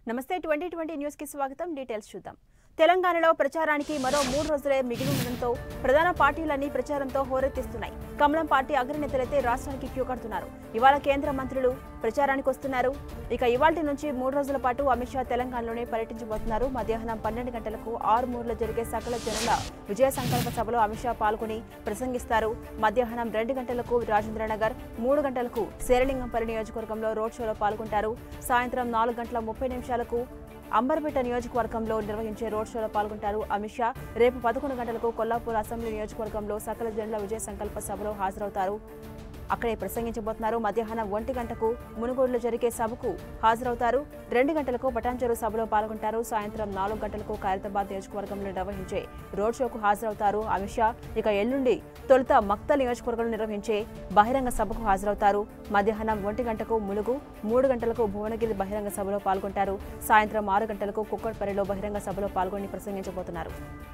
నమస్తే twenty twenty news కి స్వాగతం డీటెయిల్స్ చూద్దాం తెలంగాణలో ప్రచారానికి మరో మూడు రోజులే మిగిలి ఉండడంతో ప్రధాన పార్టీలన్నీ ప్రచారంతో హోరెత్తిస్తున్నాయి కమలం పార్టీ అగ్రనేతలైతే రాష్ట్రానికి క్యూ కడుతున్నారు ఇవాళ కేంద్ర మంత్రులు ప్రచారానికి వస్తున్నారు ఇక ఇవాల్టి నుంచి మూడు రోజుల పాటు అమిత్ షా తెలంగాణలోనే పర్యటించబోతున్నారు మధ్యాహ్నం పన్నెండు గంటలకు ఆరుమూరులో జరిగే సకల జనుల విజయ సంకల్ప సభలో అమిత్ షా పాల్గొని ప్రసంగిస్తారు మధ్యాహ్నం రెండు గంటలకు రాజేంద్రనగర్ మూడు గంటలకు శేరలింగంపల్లి నియోజకవర్గంలో రోడ్ షోలో పాల్గొంటారు సాయంత్రం నాలుగు గంటల ముప్పై నిమిషాలకు అంబర్పేట నియోజకవర్గంలో నిర్వహించే రోడ్ షోలో పాల్గొంటారు అమిత్ షా రేపు పదకొండు గంటలకు కొల్లాపూర్ అసెంబ్లీ నియోజకవర్గంలో సకల జనుల విజయ సంకల్ప సభలో హాజరవుతారు అక్కడే ప్రసంగించబోతున్నారు మధ్యాహ్నం ఒంటి గంటకు మునుగోడులో జరిగే సభకు హాజరవుతారు రెండు గంటలకు పటాన్చెరు సభలో పాల్గొంటారు సాయంత్రం నాలుగు గంటలకు ఖైరతాబాద్ నియోజకవర్గంలో నిర్వహించే రోడ్ షోకు హాజరవుతారు అమిత్ షా ఇక ఎల్లుండి తొలుత మక్తల్ నియోజకవర్గంలో నిర్వహించే బహిరంగ సభకు హాజరవుతారు మధ్యాహ్నం ఒంటి గంటకు ములుగు మూడు గంటలకు భువనగిరి బహిరంగ సభలో పాల్గొంటారు సాయంత్రం ఆరు గంటలకు కుక్కట్పల్లిలో బహిరంగ సభలో పాల్గొని ప్రసంగించబోతున్నారు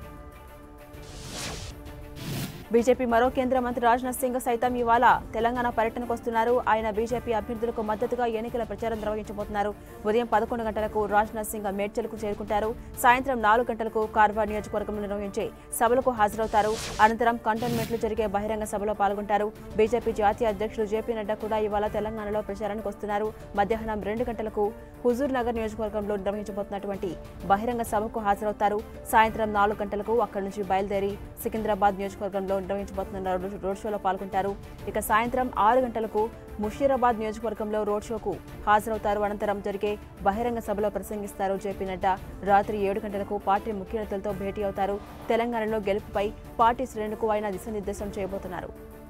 బీజేపీ మరో కేంద్ర మంత్రి రాజ్నాథ్ సింగ్ సైతం ఇవాళ తెలంగాణ పర్యటనకు వస్తున్నారు ఆయన బీజేపీ అభ్యర్థులకు మద్దతుగా ఎన్నికల ప్రచారం నిర్వహించబోతున్నారు ఉదయం పదకొండు గంటలకు రాజ్నాథ్ సింగ్ మేడ్చల్కు చేరుకుంటారు సాయంత్రం నాలుగు గంటలకు కార్వార్ నియోజకవర్గంలో నిర్వహించే సభలకు హాజరవుతారు అనంతరం కంటోన్మెంట్లో జరిగే బహిరంగ సభలో పాల్గొంటారు బీజేపీ జాతీయ అధ్యక్షుడు జేపీ నడ్డా కూడా ఇవాళ తెలంగాణలో ప్రచారానికి వస్తున్నారు మధ్యాహ్నం రెండు గంటలకు హుజూర్ నగర్ నియోజకవర్గంలో నిర్వహించబోతున్నటువంటి బహిరంగ సభకు హాజరవుతారు సాయంత్రం నాలుగు గంటలకు అక్కడి నుంచి బయలుదేరి సికింద్రాబాద్ నియోజకవర్గంలో నిర్వహించబోతున్న రోడ్- రోడ్ షోలో పాల్గొంటారు ఇక సాయంత్రం ఆరు గంటలకు ముషీరాబాద్ నియోజకవర్గంలో రోడ్ షోకు హాజరవుతారు అనంతరం జరిగే బహిరంగ సభలో ప్రసంగిస్తారు జేపీ నడ్డా రాత్రి ఏడు గంటలకు పార్టీ ముఖ్య నేతలతో భేటీ అవుతారు తెలంగాణలో గెలుపుపై పార్టీ శ్రేణులకు ఆయన దిశానిర్దేశం చేయబోతున్నారు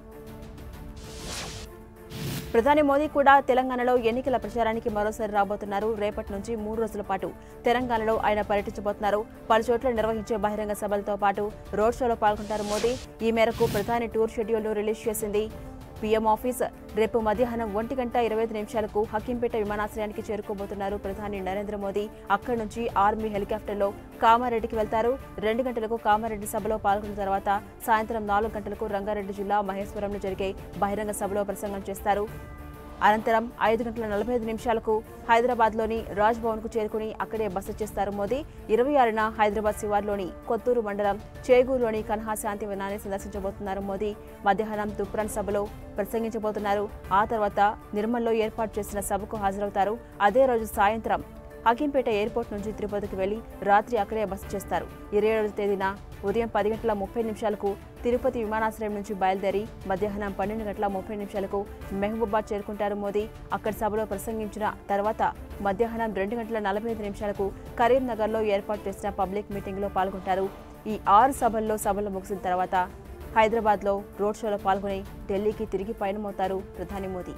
ప్రధాని మోదీ కూడా తెలంగాణలో ఎన్నికల ప్రచారానికి మరోసారి రాబోతున్నారు రేపటి నుంచి మూడు రోజుల పాటు తెలంగాణలో ఆయన పర్యటించబోతున్నారు పలు చోట్ల నిర్వహించే బహిరంగ సభలతో పాటు రోడ్ షోలో పాల్గొంటారు మోదీ ఈ మేరకు ప్రధాని టూర్ షెడ్యూల్ రిలీజ్ చేసింది పీఎం ఆఫీస్ రేపు మధ్యాహ్నం ఒంటి గంట ఇరవై ఐదు నిమిషాలకు హకీంపేట విమానాశ్రయానికి చేరుకోబోతున్నారు ప్రధాని నరేంద్ర మోదీ అక్కడి నుంచి ఆర్మీ హెలికాప్టర్లో కామారెడ్డికి వెళ్తారు రెండు గంటలకు కామారెడ్డి సభలో పాల్గొన్న తర్వాత సాయంత్రం నాలుగు గంటలకు రంగారెడ్డి జిల్లా మహేశ్వరంలో జరిగే బహిరంగ సభలో ప్రసంగం చేస్తారు అనంతరం ఐదు గంటల నలభై ఐదు నిమిషాలకు హైదరాబాద్లోని రాజ్ భవన్కు చేరుకుని అక్కడే బస చేస్తారు మోదీ ఇరవై ఆరున హైదరాబాద్ శివార్లోని కొత్తూరు మండలం చేగూరులోని కన్హా శాంతి వనాన్ని సందర్శించబోతున్నారు మోదీ మధ్యాహ్నం తుప్రాన్ సభలో ప్రసంగించబోతున్నారు ఆ తర్వాత నిర్మల్లో ఏర్పాటు చేసిన సభకు హాజరవుతారు అదే రోజు సాయంత్రం హకీంపేట ఎయిర్పోర్ట్ నుంచి తిరుపతికి వెళ్లి రాత్రి అక్కడే బస చేస్తారు ఇరవై ఏడవ తేదీన ఉదయం పది గంటల ముప్పై నిమిషాలకు తిరుపతి విమానాశ్రయం నుంచి బయలుదేరి మధ్యాహ్నం పన్నెండు గంటల ముప్పై నిమిషాలకు మహబూబాద్ చేరుకుంటారు మోదీ అక్కడి సభలో ప్రసంగించిన తర్వాత మధ్యాహ్నం రెండు గంటల నలభై ఐదు నిమిషాలకు కరీంనగర్లో ఏర్పాటు చేసిన పబ్లిక్ మీటింగ్లో పాల్గొంటారు ఈ ఆరు సభల్లో సభలు ముగిసిన తర్వాత హైదరాబాద్లో రోడ్ షోలో పాల్గొని ఢిల్లీకి తిరిగి పయనమవుతారు ప్రధాని మోదీ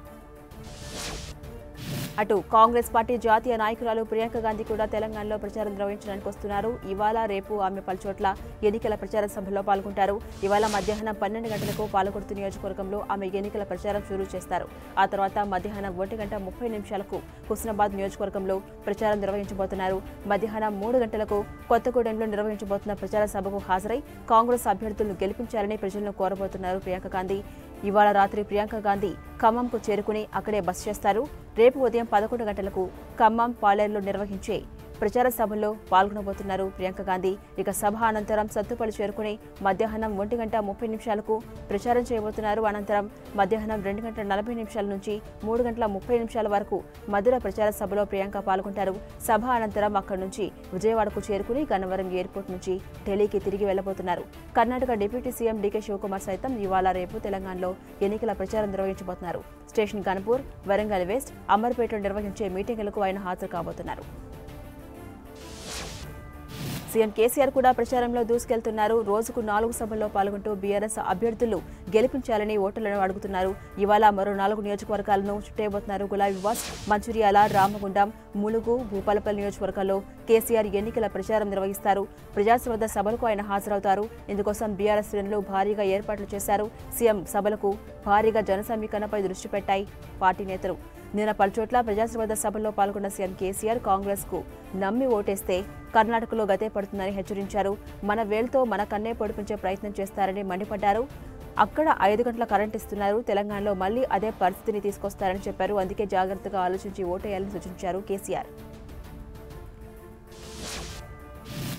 అటు కాంగ్రెస్ పార్టీ జాతీయ నాయకురాలు ప్రియాంక గాంధీ కూడా తెలంగాణలో ప్రచారం నిర్వహించడానికి వస్తున్నారు ఇవాళ రేపు ఆమె పలుచోట్ల ఎన్నికల ప్రచార సభలో పాల్గొంటారు ఇవాళ మధ్యాహ్నం పన్నెండు గంటలకు పాలకొడుతు నియోజకవర్గంలో ఆమె ఎన్నికల ప్రచారం షురూ చేస్తారు ఆ తర్వాత మధ్యాహ్నం ఒంటి గంట ముప్పై నిమిషాలకు హుస్నాబాద్ నియోజకవర్గంలో ప్రచారం నిర్వహించబోతున్నారు మధ్యాహ్నం మూడు గంటలకు కొత్తగూడెంలో నిర్వహించబోతున్న ప్రచార సభకు హాజరై కాంగ్రెస్ అభ్యర్థులను గెలిపించాలని ప్రజలను కోరబోతున్నారు ప్రియాంక గాంధీ ఇవాళ రాత్రి ప్రియాంక గాంధీ ఖమ్మంకు చేరుకుని అక్కడే బస చేస్తారు రేపు ఉదయం పదకొండు గంటలకు ఖమ్మం పాలేరులో నిర్వహించే ప్రచార సభల్లో పాల్గొనబోతున్నారు ప్రియాంక గాంధీ ఇక సభ అనంతరం సత్తుపల్లి చేరుకుని మధ్యాహ్నం ఒంటి గంట ముప్పై నిమిషాలకు ప్రచారం చేయబోతున్నారు అనంతరం మధ్యాహ్నం రెండు గంటల నలభై నిమిషాల నుంచి మూడు గంటల ముప్పై నిమిషాల వరకు మధుర ప్రచార సభలో ప్రియాంక పాల్గొంటారు సభ అనంతరం అక్కడి నుంచి విజయవాడకు చేరుకుని గన్నవరం ఎయిర్పోర్ట్ నుంచి ఢిల్లీకి తిరిగి వెళ్లబోతున్నారు Karnataka deputy CM DK Shivakumar సైతం ఇవాళ రేపు తెలంగాణలో ఎన్నికల ప్రచారం నిర్వహించబోతున్నారు స్టేషన్ గన్పూర్ వరంగల్ వెస్ట్ అమర్పేటలో నిర్వహించే మీటింగులకు ఆయన హాజరు కాబోతున్నారు సీఎం కేసీఆర్ కూడా ప్రచారంలో దూసుకెళ్తున్నారు రోజుకు నాలుగు సభల్లో పాల్గొంటూ బీఆర్ఎస్ అభ్యర్థులు గెలిపించాలని ఓటర్లను అడుగుతున్నారు ఇవాళ మరో నాలుగు నియోజకవర్గాలను చుట్టేయబోతున్నారు గులాబీవాస్ మంచిర్యాల రామగుండం ములుగు భూపాలపల్లి నియోజకవర్గాల్లో కేసీఆర్ ఎన్నికల ప్రచారం నిర్వహిస్తారు ప్రజాస్వాద సభలకు ఆయన హాజరవుతారు ఇందుకోసం బీఆర్ఎస్ శ్రేణులు భారీగా ఏర్పాట్లు చేశారు సీఎం సభలకు భారీగా జన సమీకరణపై దృష్టి పెట్టాయి పార్టీ నేతలు నిన్న పలుచోట్ల ప్రజాస్వాద సభల్లో పాల్గొన్న సీఎం కేసీఆర్ కాంగ్రెస్ కు నమ్మి ఓటేస్తే కర్ణాటకలో గతే పడుతుందని హెచ్చరించారు మన వేల్తో మన కన్నే పొడిపించే ప్రయత్నం చేస్తారని మండిపడ్డారు అక్కడ ఐదు గంటల కరెంట్ ఇస్తున్నారు తెలంగాణలో మళ్లీ అదే పరిస్థితిని తీసుకొస్తారని చెప్పారు అందుకే జాగ్రత్తగా ఆలోచించి ఓటేయాలని సూచించారు కేసీఆర్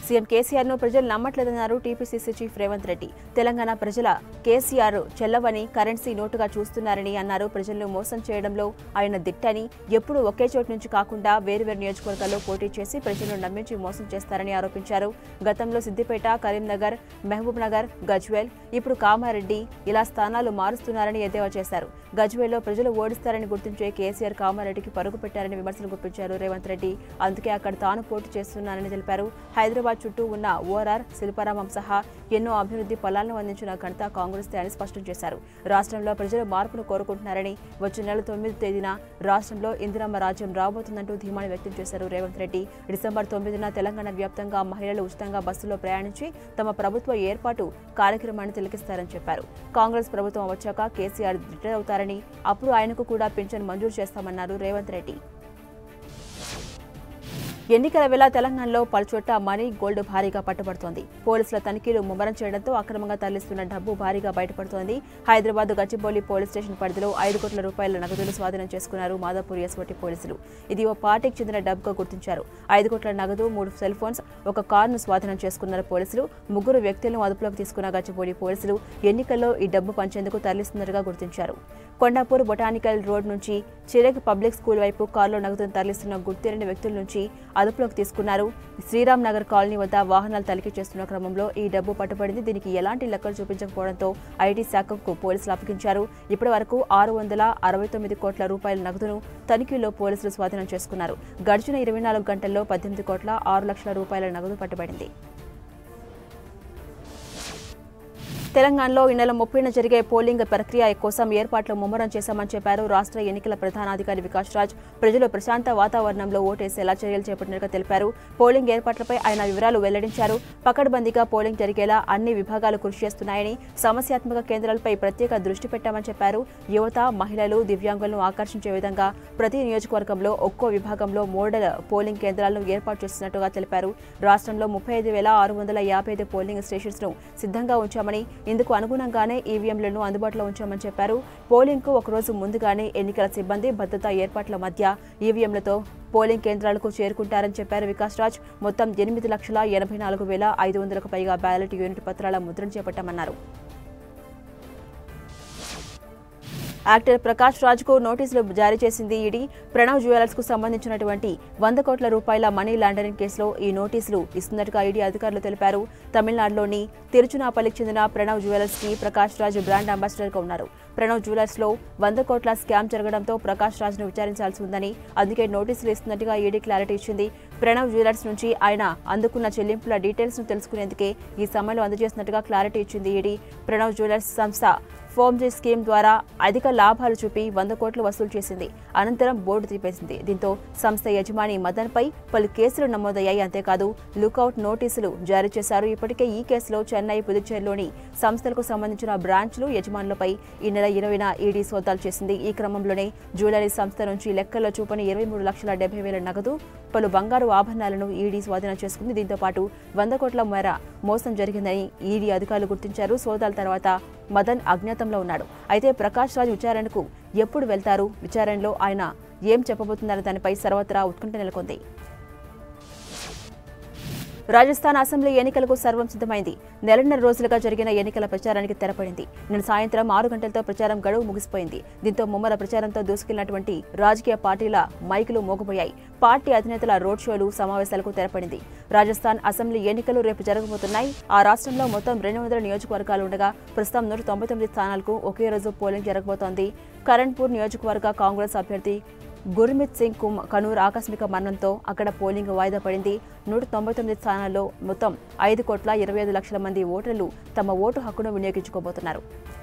సీఎం కేసీఆర్ ను ప్రజలు నమ్మట్లేదన్నారు టీపీసీసీ చీఫ్ రేవంత్ రెడ్డి తెలంగాణ ప్రజల కేసీఆర్ చెల్లవని కరెన్సీ నోటుగా చూస్తున్నారని అన్నారు ప్రజలను మోసం చేయడంలో ఆయన దిట్టని ఎప్పుడూ ఒకే చోటు నుంచి కాకుండా వేరువేరు నియోజకవర్గాల్లో పోటీ చేసి ప్రజలను నమ్మించి మోసం చేస్తారని ఆరోపించారు గతంలో సిద్దిపేట కరీంనగర్ మహబూబ్ నగర్ గజ్వేల్ ఇప్పుడు కామారెడ్డి ఇలా స్థానాలు మారుస్తున్నారని ఎద్దేవా చేశారు గజ్వేల్లో ప్రజలు ఓడిస్తారని గుర్తించే కేసీఆర్ కామారెడ్డికి పరుగు పెట్టారని విమర్శలు గుప్పించారు రేవంత్ రెడ్డి అందుకే అక్కడ తాను పోటీ చేస్తున్నానని తెలిపారు హైదరాబాద్ చుట్టూ ఉన్న ఓఆర్ఆర్ శిల్పారామం సహా ఎన్నో అభివృద్ధి ఫలాలను అందించిన ఘనత కాంగ్రెస్ అని స్పష్టం చేశారు రాష్ట్రంలో ప్రజలు మార్పును కోరుకుంటున్నారని వచ్చే నెల తొమ్మిది తేదీన రాష్ట్రంలో ఇందిరమ్మ రాజ్యం రాబోతుందంటూ ధీమాని వ్యక్తం చేశారు రేవంత్ రెడ్డి డిసెంబర్ తొమ్మిదిన తెలంగాణ వ్యాప్తంగా మహిళలు ఉచితంగా బస్సులో ప్రయాణించి తమ ప్రభుత్వ ఏర్పాటు కార్యక్రమాన్ని తిలకిస్తారని చెప్పారు కాంగ్రెస్ ప్రభుత్వం వచ్చాక కేసీఆర్ అవుతారని అప్పుడు ఆయనకు కూడా పింఛన్ మంజూరు చేస్తామన్నారు రేవంత్ రెడ్డి ఎన్నికల వేళ తెలంగాణలో పలుచోట్ల మనీ గోల్డ్ భారీగా పట్టుబడుతోంది పోలీసుల తనిఖీలు ముమ్మరం చేయడంతో అక్రమంగా తరలిస్తున్న డబ్బు భారీగా బయటపడుతోంది హైదరాబాద్ గచ్చిబౌలి పోలీస్ స్టేషన్ పరిధిలో ఐదు కోట్ల రూపాయల నగదులు స్వాధీనం చేసుకున్నారు మాదాపూర్ ఎస్ఓటి పోలీసులు ఇది ఓ పార్టీకి చెందిన డబ్బుగా గుర్తించారు ఐదు కోట్ల నగదు మూడు సెల్ ఫోన్స్ ఒక కారును స్వాధీనం చేసుకున్నారు పోలీసులు ముగ్గురు వ్యక్తులను అదుపులోకి తీసుకున్న గచ్చిబౌలి పోలీసులు ఎన్నికల్లో ఈ డబ్బు పంచేందుకు తరలిస్తున్నట్టుగా గుర్తించారు కొండాపూర్ బొటానికల్ రోడ్ నుంచి చిరేక్ పబ్లిక్ స్కూల్ వైపు కారులో నగదును తరలిస్తున్న గుర్తిరని వ్యక్తుల నుంచి అదుపులోకి తీసుకున్నారు శ్రీరామ్ నగర్ కాలనీ వద్ద వాహనాలు తనిఖీ చేస్తున్న క్రమంలో ఈ డబ్బు పట్టుబడింది దీనికి ఎలాంటి లెక్కలు చూపించకపోవడంతో ఐటీ శాఖకు పోలీసులు అప్పగించారు ఇప్పటి వరకు ఆరు వందల అరవై తొమ్మిది కోట్ల రూపాయల నగదును తనిఖీలో పోలీసులు స్వాధీనం చేసుకున్నారు గడిచిన ఇరవై నాలుగు గంటల్లో పద్దెనిమిది కోట్ల ఆరు లక్షల రూపాయల నగదు పట్టుబడింది తెలంగాణలో ఈ నెల ముప్పైన జరిగే పోలింగ్ ప్రక్రియ కోసం ఏర్పాట్లు ముమ్మరం చేశామని చెప్పారు రాష్ట్ర ఎన్నికల ప్రధానాధికారి వికాస్ రాజ్ ప్రజలు ప్రశాంత వాతావరణంలో ఓటేసేలా చర్యలు చేపట్టినట్టుగా తెలిపారు పోలింగ్ ఏర్పాట్లపై ఆయన వివరాలు వెల్లడించారు పకడ్బందీగా పోలింగ్ జరిగేలా అన్ని విభాగాలు కృషి చేస్తున్నాయని సమస్యాత్మక కేంద్రాలపై ప్రత్యేక దృష్టి పెట్టామని చెప్పారు యువత మహిళలు దివ్యాంగులను ఆకర్షించే విధంగా ప్రతి నియోజకవర్గంలో ఒక్కో విభాగంలో మోడల్ పోలింగ్ కేంద్రాలను ఏర్పాటు చేస్తున్నట్టుగా తెలిపారు రాష్ట్రంలో ముప్పై ఐదు వేల ఆరు వందల యాభై ఐదు పోలింగ్ స్టేషన్స్ ను సిద్ధంగా ఉంచామని ఇందుకు అనుగుణంగానే ఈవీఎంలను అందుబాటులో ఉంచామని చెప్పారు పోలింగ్కు ఒకరోజు ముందుగానే ఎన్నికల సిబ్బంది భద్రతా ఏర్పాట్ల మధ్య ఈవీఎంలతో పోలింగ్ కేంద్రాలకు చేరుకుంటారని చెప్పారు వికాస్ రాజ్ మొత్తం ఎనిమిది లక్షల ఎనభై నాలుగు వేల ఐదు వందలకు పైగా బ్యాలెట్ యూనిట్ పత్రాల ముద్రణ చేపట్టామన్నారు యాక్టర్ ప్రకాష్ రాజ్కు నోటీసులు జారీ చేసింది ఈడీ ప్రణవ్ జ్యువెలర్స్ కు సంబంధించినటువంటి వంద కోట్ల రూపాయల మనీ లాండరింగ్ కేసులో ఈ నోటీసులు ఇస్తున్నట్టుగా ఈడీ అధికారులు తెలిపారు తమిళనాడులోని తిరుచునాపల్లికి చెందిన ప్రణవ్ జ్యువెలర్స్ కి ప్రకాష్ రాజ్ బ్రాండ్ అంబాసిడర్ గా ఉన్నారు ప్రణవ్ జ్యువెలర్స్ లో వంద కోట్ల స్కామ్ జరగడంతో ప్రకాష్ రాజ్ ను విచారించాల్సి ఉందని అందుకే నోటీసులు ఇస్తున్నట్టుగా ఈడీ క్లారిటీ ఇచ్చింది ప్రణవ్ జ్యువెలర్స్ నుంచి ఆయన అందుకున్న చెల్లింపుల డీటెయిల్స్ ను తెలుసుకునేందుకే ఈ సమయంలో అందజేసినట్టుగా క్లారిటీ ఇచ్చింది ఈడీ ప్రణవ్ జ్యువెలర్స్ సంస్థ ఫోమ్జీ స్కీమ్ ద్వారా అధిక లాభాలు చూపి వంద కోట్లు వసూలు చేసింది అనంతరం బోర్డు తీపేసింది దీంతో సంస్థ యజమాని మదన్ పై పలు కేసులు నమోదయ్యాయి అంతేకాదు లుకౌట్ నోటీసులు జారీ చేశారు ఇప్పటికే ఈ కేసులో చెన్నై పుదుచ్చేరిలోని సంస్థలకు సంబంధించిన బ్రాంచ్లు యజమానులపై ఈ నెల ఇరవైన ఈడీ సోదాలు చేసింది ఈ క్రమంలోనే జ్యువెలరీ సంస్థ నుంచి లెక్కల్లో చూపని ఇరవై మూడు లక్షల డెబ్బై వేల నగదు పలు బంగారు ఆభరణాలను ఈడీ స్వాధీనం చేసుకుంది దీంతో పాటు వంద కోట్ల మేర మోసం జరిగిందని ఈడీ అధికారులు గుర్తించారు సోదాల తర్వాత మదన్ అజ్ఞాతంలో ఉన్నాడు అయితే ప్రకాష్ రాజ్ విచారణకు ఎప్పుడు వెళ్తారు విచారణలో ఆయన ఏం చెప్పబోతున్నారో దానిపై సర్వత్రా ఉత్కంఠ నెలకొంది రాజస్థాన్ అసెంబ్లీ ఎన్నికలకు సర్వం సిద్ధమైంది నెలన్నర రోజులుగా జరిగిన ఎన్నికల ప్రచారానికి తెరపడింది నిన్న సాయంత్రం ఆరు గంటలతో ప్రచారం గడువు ముగిసిపోయింది దీంతో ముమ్మర ప్రచారంతో దూసుకెళ్లినటువంటి రాజకీయ పార్టీల మైకులు మోగబోయాయి పార్టీ అధినేతల రోడ్ షోలు సమావేశాలకు తెరపడింది రాజస్థాన్ అసెంబ్లీ ఎన్నికలు రేపు జరగబోతున్నాయి ఆ రాష్ట్రంలో మొత్తం రెండు వందల నియోజకవర్గాలు ఉండగా ప్రస్తుతం నూట తొంభై తొమ్మిది స్థానాలకు ఒకే రోజు పోలింగ్ జరగబోతోంది కరణ్పూర్ నియోజకవర్గ కాంగ్రెస్ అభ్యర్థి గుర్మిత్ సింగ్ కుమ్ కనూర్ ఆకస్మిక మరణంతో అక్కడ పోలింగ్ వాయిదా పడింది నూట తొంభై తొమ్మిది స్థానాల్లో మొత్తం ఐదు కోట్ల ఇరవై ఐదు లక్షల మంది ఓటర్లు తమ ఓటు హక్కును వినియోగించుకోబోతున్నారు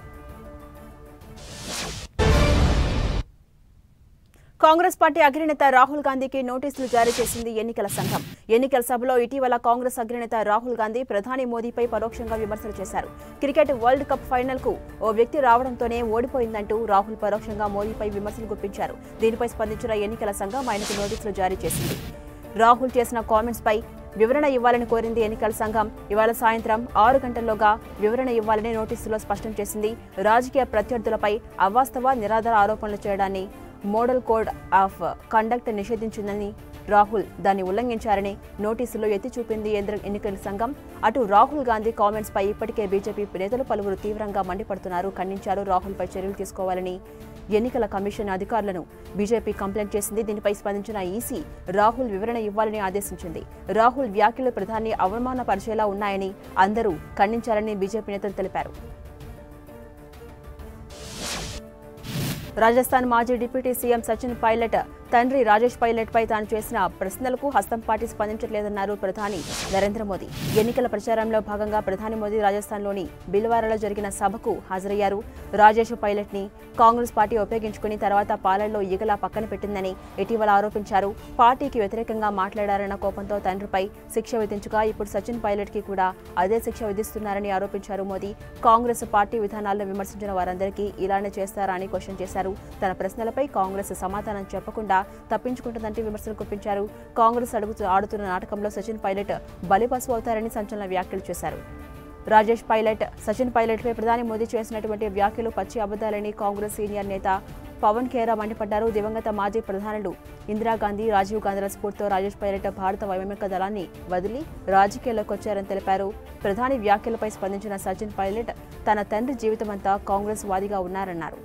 కాంగ్రెస్ పార్టీ అగ్రనేత రాహుల్ గాంధీకి నోటీసులు జారీ చేసింది ఎన్నికల సంఘం ఎన్నికల సభలో ఇటీవల కాంగ్రెస్ అగ్రనేత రాహుల్ గాంధీ ప్రధాని మోదీపై పరోక్షంగా విమర్శలు చేశారు క్రికెట్ వరల్డ్ కప్ ఫైనల్ కు ఓ వ్యక్తి రావడంతోనే ఓడిపోయిందంటూ రాహుల్ పరోక్షంగా మోదీపై విమర్శలు గుప్పించారు దీనిపై స్పందించిన ఎన్నికల సంఘం ఆయనకు నోటీసులు జారీ చేసింది రాహుల్ చేసిన కామెంట్స్ పై వివరణ ఇవ్వాలని కోరింది ఎన్నికల సంఘం ఇవాళ సాయంత్రం ఆరు గంటల్లోగా వివరణ ఇవ్వాలని నోటీసులో స్పష్టం చేసింది రాజకీయ ప్రత్యర్థులపై అవాస్తవ నిరాధార ఆరోపణలు చేయడాన్ని మోడల్ కోడ్ ఆఫ్ కండక్ట్ నిషేధించిందని రాహుల్ దాన్ని ఉల్లంఘించారని నోటీసులో ఎత్తి చూపింది కేంద్ర ఎన్నికల సంఘం అటు రాహుల్ గాంధీ కామెంట్స్ పై ఇప్పటికే బీజేపీ నేతలు పలువురు తీవ్రంగా మండిపడుతున్నారు ఖండించారు రాహుల్పై చర్యలు తీసుకోవాలని ఎన్నికల కమిషన్ అధికారులను బీజేపీ కంప్లైంట్ చేసింది దీనిపై స్పందించిన ఈసీ రాహుల్ వివరణ ఇవ్వాలని ఆదేశించింది రాహుల్ వ్యాఖ్యలు ప్రధాని అవమానపరిచేలా ఉన్నాయని అందరూ ఖండించాలని బీజేపీ నేతలు తెలిపారు రాజస్థాన్ మాజీ డిప్యూటీ సీఎం సచిన్ పైలట్ తండ్రి రాజేష్ పైలట్ పై తాను చేసిన ప్రశ్నలకు హస్తం పార్టీ స్పందించట్లేదన్నారు ప్రధాని నరేంద్ర మోదీ ఎన్నికల ప్రచారంలో భాగంగా ప్రధాని మోదీ రాజస్థాన్లోని బిల్వారాలో జరిగిన సభకు హాజరయ్యారు రాజేష్ పైలట్ ని కాంగ్రెస్ పార్టీ ఉపయోగించుకుని తర్వాత పాలనలో ఈగలా పక్కన పెట్టిందని ఇటీవల ఆరోపించారు పార్టీకి వ్యతిరేకంగా మాట్లాడారన్న కోపంతో తండ్రిపై శిక్ష విధించగా ఇప్పుడు సచిన్ పైలట్ కి కూడా అదే శిక్ష విధిస్తున్నారని ఆరోపించారు మోదీ కాంగ్రెస్ పార్టీ విధానాలను విమర్శించిన వారందరికీ ఇలానే చేస్తారా అని క్వశ్చన్ చేశారు తన ప్రశ్నలపై కాంగ్రెస్ సమాధానం చెప్పకుండా తప్పించుకుంటుందంటే విమర్శలు గుప్పించారు కాంగ్రెస్ అడుగుతూ ఆడుతున్న నాటకంలో సచిన్ పైలట్ బలిపశు అవుతారని సంచలన వ్యాఖ్యలు చేశారు రాజేష్ పైలట్ సచిన్ పైలట్పై ప్రధాని మోదీ చేసినటువంటి వ్యాఖ్యలు పచ్చి అబద్దాలని కాంగ్రెస్ సీనియర్ నేత పవన్ ఖేరా మండిపడ్డారు దివంగత మాజీ ప్రధానులు ఇందిరాగాంధీ రాజీవ్ గాంధీల స్ఫూర్తితో రాజేష్ పైలట్ భారత వైమానిక దళాన్ని వదిలి రాజకీయాల్లోకి వచ్చారని తెలిపారు ప్రధాని వ్యాఖ్యలపై స్పందించిన సచిన్ పైలట్ తన తండ్రి జీవితమంతా కాంగ్రెస్ వాదిగా ఉన్నారన్నారు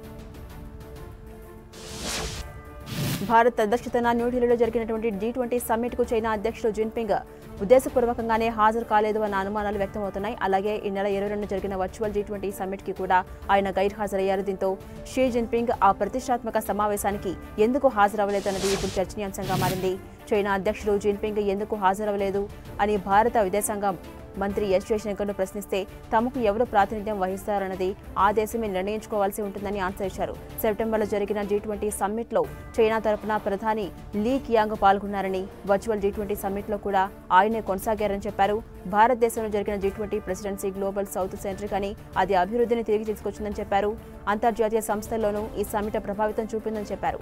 భారత్ అధ్యక్షతన న్యూఢిల్లీలో జరిగినటువంటి జీ ట్వంటీ సమ్మిట్కు చైనా అధ్యక్షుడు జిన్పింగ్ ఉద్దేశపూర్వకంగానే హాజరు కాలేదు అన్న అనుమానాలు వ్యక్తమవుతున్నాయి అలాగే ఈ నెల ఇరవై రెండు జరిగిన వర్చువల్ జీ ట్వంటీ సమ్మిట్కి కూడా ఆయన గైర్హాజరయ్యారు దీంతో షీ జిన్పింగ్ ఆ ప్రతిష్టాత్మక సమావేశానికి ఎందుకు హాజరవ్వలేదన్నది ఇప్పుడు చర్చనీయాంశంగా మారింది చైనా అధ్యక్షుడు జిన్పింగ్ ఎందుకు హాజరవ్వలేదు అని భారత విదేశాంగ మంత్రి ఎస్ జయశంకర్ను ప్రశ్నిస్తే తమకు ఎవరు ప్రాతినిధ్యం వహిస్తారన్నది ఆ దేశమే నిర్ణయించుకోవాల్సి ఉంటుందని ఆన్సర్ ఇచ్చారు సెప్టెంబర్లో జరిగిన జీ ట్వంటీ సమ్మిట్లో చైనా తరపున ప్రధాని లీ కియాంగ్ పాల్గొన్నారని వర్చువల్ జీ ట్వంటీ సమ్మిట్లో కూడా ఆయనే కొనసాగారని చెప్పారు భారతదేశంలో జరిగిన G twenty presidency global south centric అని అది అభివృద్ధిని తిరిగి తీసుకొచ్చిందని చెప్పారు అంతర్జాతీయ సంస్థల్లోనూ ఈ సమ్మిట్ ప్రభావితం చూపిందని చెప్పారు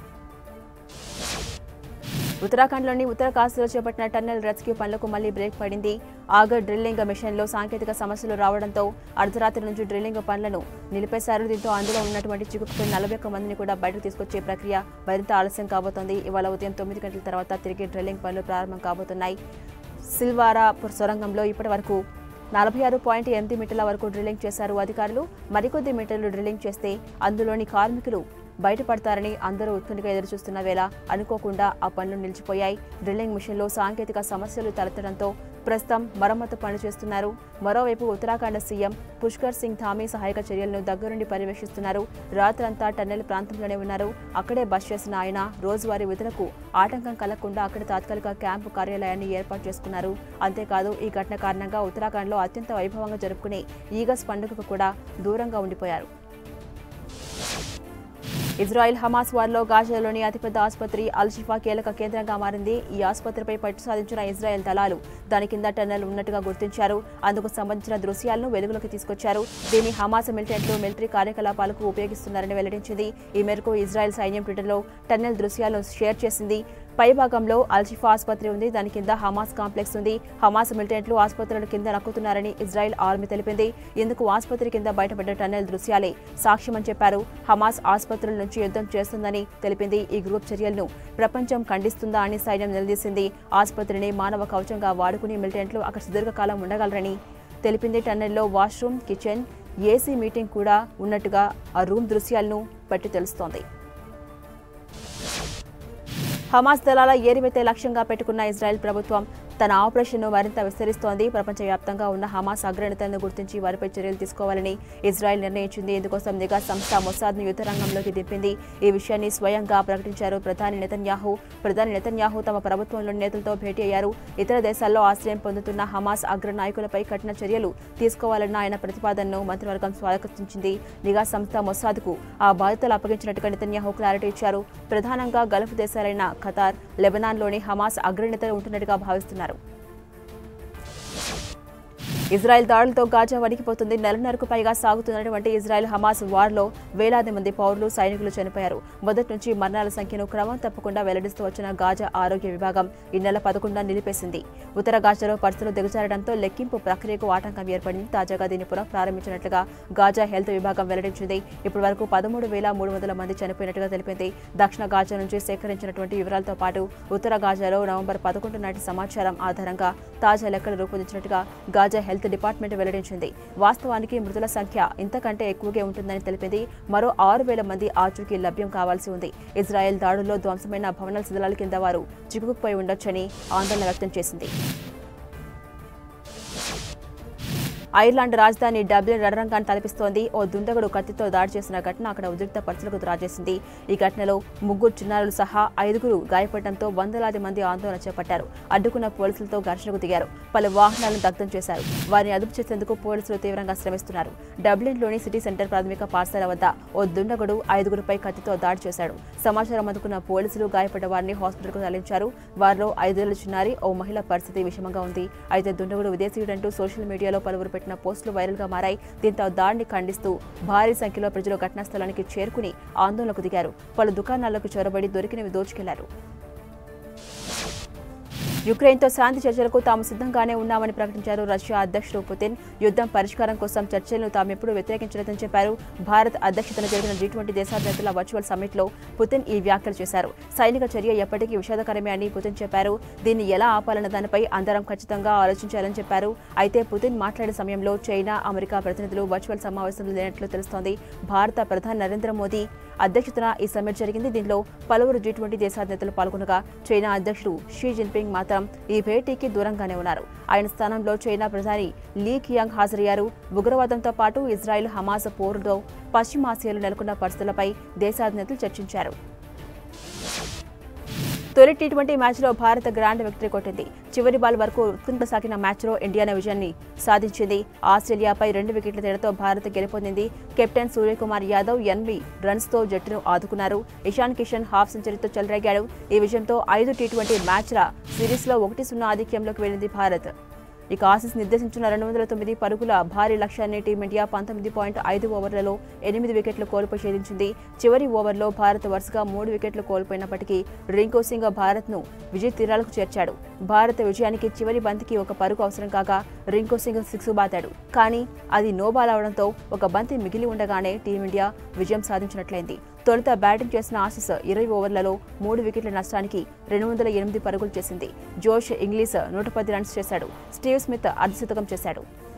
ఉత్తరాఖండ్లోని ఉత్తర కాశీలో చేపట్టిన టన్నెల్ రెస్క్యూ పనులకు మళ్లీ బ్రేక్ పడింది ఆగర్ డ్రిల్లింగ్ మిషన్లో సాంకేతిక సమస్యలు రావడంతో అర్ధరాత్రి నుంచి డ్రిల్లింగ్ పనులను నిలిపేశారు దీంతో అందులో ఉన్నటువంటి చిక్కుకుపోయిన నలభై ఒక్క మందిని కూడా బయటకు తీసుకొచ్చే ప్రక్రియ మరింత ఆలస్యం కాబోతోంది ఇవాళ ఉదయం తొమ్మిది గంటల తర్వాత తిరిగి డ్రిల్లింగ్ పనులు ప్రారంభం కాబోతున్నాయి సిల్వారా సొరంగంలో ఇప్పటి వరకు నలభై ఆరు పాయింట్ ఎనిమిది మీటర్ల వరకు డ్రిల్లింగ్ చేశారు అధికారులు మరికొద్ది మీటర్లు డ్రిల్లింగ్ చేస్తే అందులోని కార్మికులు బయటపడతారని అందరూ ఉత్కంఠగా ఎదురుచూస్తున్న వేళ అనుకోకుండా ఆ పనులు నిలిచిపోయాయి డ్రిల్లింగ్ మిషన్లో సాంకేతిక సమస్యలు తలెత్తడంతో ప్రస్తుతం మరమ్మతు పనులు చేస్తున్నారు మరోవైపు ఉత్తరాఖండ్ సీఎం పుష్కర్ సింగ్ ధామీ సహాయక చర్యలను దగ్గరుండి పర్యవేక్షిస్తున్నారు రాత్రంతా టన్నెల్ ప్రాంతంలోనే ఉన్నారు అక్కడే బస్ చేసిన ఆయన రోజువారీ విధులకు ఆటంకం కలగకుండా అక్కడ తాత్కాలిక క్యాంపు కార్యాలయాన్ని ఏర్పాటు చేసుకున్నారు అంతేకాదు ఈ ఘటన కారణంగా ఉత్తరాఖండ్లో అత్యంత వైభవంగా జరుపుకునే ఈగస్ పండుగకు కూడా దూరంగా ఉండిపోయారు ఇజ్రాయెల్ హమాస్ వార్లో గాజాలోని అతిపెద్ద ఆసుపత్రి అల్ షిఫా కీలక కేంద్రంగా మారింది ఈ ఆసుపత్రిపై పట్టు సాధించిన ఇజ్రాయెల్ దళాలు దాని కింద టన్నెల్ ఉన్నట్టుగా గుర్తించారు అందుకు సంబంధించిన దృశ్యాలను వెలుగులోకి తీసుకొచ్చారు దీన్ని హమాస్ మిలిటెంట్లు మిలిటరీ కార్యకలాపాలకు ఉపయోగిస్తున్నారని వెల్లడించింది ఈ మేరకు ఇజ్రాయెల్ సైన్యం ట్విట్టర్లో టన్నెల్ దృశ్యాలను షేర్ చేసింది పైభాగంలో అల్షిఫా ఆసుపత్రి ఉంది దాని కింద హమాస్ కాంప్లెక్స్ ఉంది హమాస్ మిలిటెంట్లు ఆసుపత్రుల కింద నక్కుతున్నారని ఇజ్రాయెల్ ఆర్మీ తెలిపింది ఇందుకు ఆసుపత్రి కింద బయటపడ్డ టన్నెల్ దృశ్యాలే సాక్ష్యమని చెప్పారు హమాస్ ఆసుపత్రుల నుంచి యుద్ధం చేస్తుందని తెలిపింది ఈ గ్రూప్ చర్యలను ప్రపంచం ఖండిస్తుందా అని సైన్యం నిలదీసింది ఆసుపత్రిని మానవ కవచంగా వాడుకుని మిలిటెంట్లు అక్కడ సుదీర్ఘకాలం ఉండగలరని తెలిపింది టన్నెల్లో వాష్రూమ్ కిచెన్ ఏసీ మీటింగ్ కూడా ఉన్నట్టుగా ఆ రూమ్ దృశ్యాలను బట్టి తెలుస్తోంది హమాస్ దళాల ఏరివేతే లక్ష్యంగా పెట్టుకున్న ఇజ్రాయెల్ ప్రభుత్వం తన ఆపరేషన్ను మరింత విస్తరిస్తోంది ప్రపంచవ్యాప్తంగా ఉన్న హమాస్ అగ్రనేతలను గుర్తించి వారిపై చర్యలు తీసుకోవాలని ఇజ్రాయెల్ నిర్ణయించింది ఇందుకోసం నిఘా సంస్థ మొసాద్ను యుద్ధ రంగంలోకి దింపింది ఈ విషయాన్ని స్వయంగా ప్రకటించారు ప్రధాని నెతన్యాహు ప్రధాని నెతన్యాహు తమ ప్రభుత్వంలోని నేతలతో భేటీ అయ్యారు ఇతర దేశాల్లో ఆశ్రయం పొందుతున్న హమాస్ అగ్ర నాయకులపై కఠిన చర్యలు తీసుకోవాలన్న ఆయన ప్రతిపాదనను మంత్రివర్గం స్వాగతించింది నిఘా సంస్థ మొసాద్కు ఆ బాధ్యతలు అప్పగించినట్టుగా నెతన్యాహు క్లారిటీ ఇచ్చారు ప్రధానంగా గల్ఫ్ దేశాలైన ఖతార్ లెబనాన్లోని హమాస్ అగ్రనేతలు ఉంటున్నట్టుగా భావిస్తున్నారు ఇజ్రాయెల్ దాడులతో గాజా వణికిపోతుంది నెలన్నరకు పైగా సాగుతున్నటువంటి ఇజ్రాయెల్ హమాస్ వార్లో వేలాది మంది పౌరులు సైనికులు చనిపోయారు మొదటి నుంచి మరణాల సంఖ్యను క్రమం తప్పకుండా వెల్లడిస్తూ వచ్చిన గాజా ఆరోగ్య విభాగం ఈ నెల పదకొండున నిలిపేసింది ఉత్తర గాజాలో పరిస్థితులు దిగజారడంతో లెక్కింపు ప్రక్రియకు ఆటంకం ఏర్పడింది తాజాగా దీన్ని పునః ప్రారంభించినట్లుగా గాజా హెల్త్ విభాగం వెల్లడించింది ఇప్పటి వరకు పదమూడు వేల మూడు వందల మంది చనిపోయినట్టుగా తెలిపింది దక్షిణ గాజా నుంచి సేకరించినటువంటి వివరాలతో పాటు ఉత్తర గాజాలో నవంబర్ పదకొండు నాటి సమాచారం ఆధారంగా తాజా లెక్కలు రూపొందించినట్టుగా గాజా హెల్త్ డిపార్ట్మెంట్ వెల్లడించింది వాస్తవానికి మృతుల సంఖ్య ఇంతకంటే ఎక్కువగా ఉంటుందని తెలిపింది మరో ఆరు వేల మంది ఆచూకీ లభ్యం కావాల్సి ఉంది ఇజ్రాయెల్ దాడుల్లో ధ్వంసమైన భవనాల శిథిలాల కింద వారు చిక్కుకుపోయి ఉండొచ్చని ఆందోళన వ్యక్తం చేసింది ఐర్లాండ్ రాజధాని డబ్లిన్ రణరంగాన్ని తలపిస్తోంది ఓ దుండగుడు కత్తితో దాడి చేసిన ఘటన అక్కడ ఉద్రిక్త పరిస్థితులకు రాజేసింది ఈ ఘటనలో ముగ్గురు చిన్నారులు సహా ఐదుగురు గాయపడడంతో వందలాది మంది ఆందోళన చేపట్టారు అడ్డుకున్న పోలీసులతో ఘర్షణకు దిగారు పలు వాహనాలను దగ్ధం చేశారు వారిని అదుపు చేసేందుకు పోలీసులు తీవ్రంగా శ్రమిస్తున్నారు డబ్లిన్లోని సిటీ సెంటర్ ప్రాథమిక పాఠశాల వద్ద ఓ దుండగుడు ఐదుగురుపై కత్తితో దాడి చేశాడు సమాచారం అందుకున్న పోలీసులు గాయపడ్డ వారిని హాస్పిటల్కు తరలించారు వారిలో ఐదేళ్ల చిన్నారి ఓ మహిళ పరిస్థితి విషమంగా ఉంది అయితే దుండగుడు విదేశీయుడంటూ సోషల్ మీడియాలో పలువురు పెట్టిన పోస్టులు వైరల్గా మారాయి దీంతో దాడిని ఖండిస్తూ భారీ సంఖ్యలో ప్రజలు ఘటనా స్థలానికి చేరుకుని ఆందోళనకు దిగారు పలు దుకాణాలకు చొరబడి దొరికినవి దోచుకెళ్లారు యుక్రెయిన్తో శాంతి చర్చలకు తాము సిద్ధంగానే ఉన్నామని ప్రకటించారు రష్యా అధ్యక్షుడు పుతిన్ యుద్ధం పరిష్కారం కోసం చర్చలను తామెప్పుడు వ్యతిరేకించలేదని చెప్పారు భారత్ అధ్యక్షతన జరిగిన జీ ట్వంటీ దేశాధినేతల వర్చువల్ సమ్మిట్లో పుతిన్ ఈ వ్యాఖ్యలు చేశారు సైనిక చర్య ఎప్పటికీ విషాదకరమే అని పుతిన్ చెప్పారు దీన్ని ఎలా ఆపాలన్న దానిపై అందరం ఖచ్చితంగా ఆలోచించాలని చెప్పారు అయితే పుతిన్ మాట్లాడే సమయంలో చైనా అమెరికా ప్రతినిధులు వర్చువల్ సమావేశంలో లేనట్లు తెలుస్తోంది భారత ప్రధాని నరేంద్ర మోదీ అధ్యక్షతన ఈ సమ్మిట్ జరిగింది దీనిలో పలువురు జీ ట్వంటీ దేశాధినేతలు పాల్గొనగా చైనా అధ్యక్షుడు షీ జిన్పింగ్ మాత్రం ఈ భేటీకి దూరంగానే ఉన్నారు ఆయన స్థానంలో చైనా ప్రధాని లీ కియాంగ్ హాజరయ్యారు ఉగ్రవాదంతో పాటు ఇజ్రాయెల్ హమాస్ పోరుతో పశ్చిమాసియాలో నెలకొన్న పరిస్థితులపై దేశాధినేతలు చర్చించారు తొలి టీ ట్వంటీ మ్యాచ్లో భారత్ గ్రాండ్ విక్టరీ కొట్టింది చివరి బాల్ వరకు ఉత్కంఠ సాగిన మ్యాచ్లో ఇండియానే విజయాన్ని సాధించింది ఆస్ట్రేలియాపై రెండు వికెట్ల తేడాతో భారత్ గెలుపొందింది కెప్టెన్ సూర్యకుమార్ యాదవ్ ఎనభై రన్స్తో జట్టును ఆదుకున్నారు ఇషాన్ కిషన్ హాఫ్ సెంచరీతో చెలరేగాడు ఈ విజయంతో ఐదు టీ ట్వంటీ మ్యాచ్ల సిరీస్లో ఒకటి సున్నా ఆధిక్యంలోకి వెళ్ళింది భారత్ ఇక ఆసీస్ నిర్దేశించిన రెండు వందల తొమ్మిది పరుగుల భారీ లక్ష్యాన్ని టీమిండియా పంతొమ్మిది పాయింట్ ఐదు ఓవర్లలో ఎనిమిది వికెట్లు కోల్పోయి ఛేదించింది చివరి ఓవర్లో భారత్ వరుసగా మూడు వికెట్లు కోల్పోయినప్పటికీ రింకో సింగ్ భారత్ను విజయ తీరాలకు చేర్చాడు భారత విజయానికి చివరి బంతికి ఒక పరుగు అవసరం కాగా రింకో సింగ్ సిక్స్ బాతాడు కానీ అది నో బాల్ అవడంతో ఒక బంతి మిగిలి ఉండగానే టీమిండియా విజయం సాధించినట్లయింది తొలుత బ్యాటింగ్ చేసిన ఆసీస్ ఇరవై ఓవర్లలో మూడు వికెట్ల నష్టానికి రెండు వందల ఎనిమిది పరుగులు చేసింది జోష్ ఇంగ్లీష్ నూట పది రన్స్ చేశాడు స్టీవ్ స్మిత్ అర్ధశతకం చేశాడు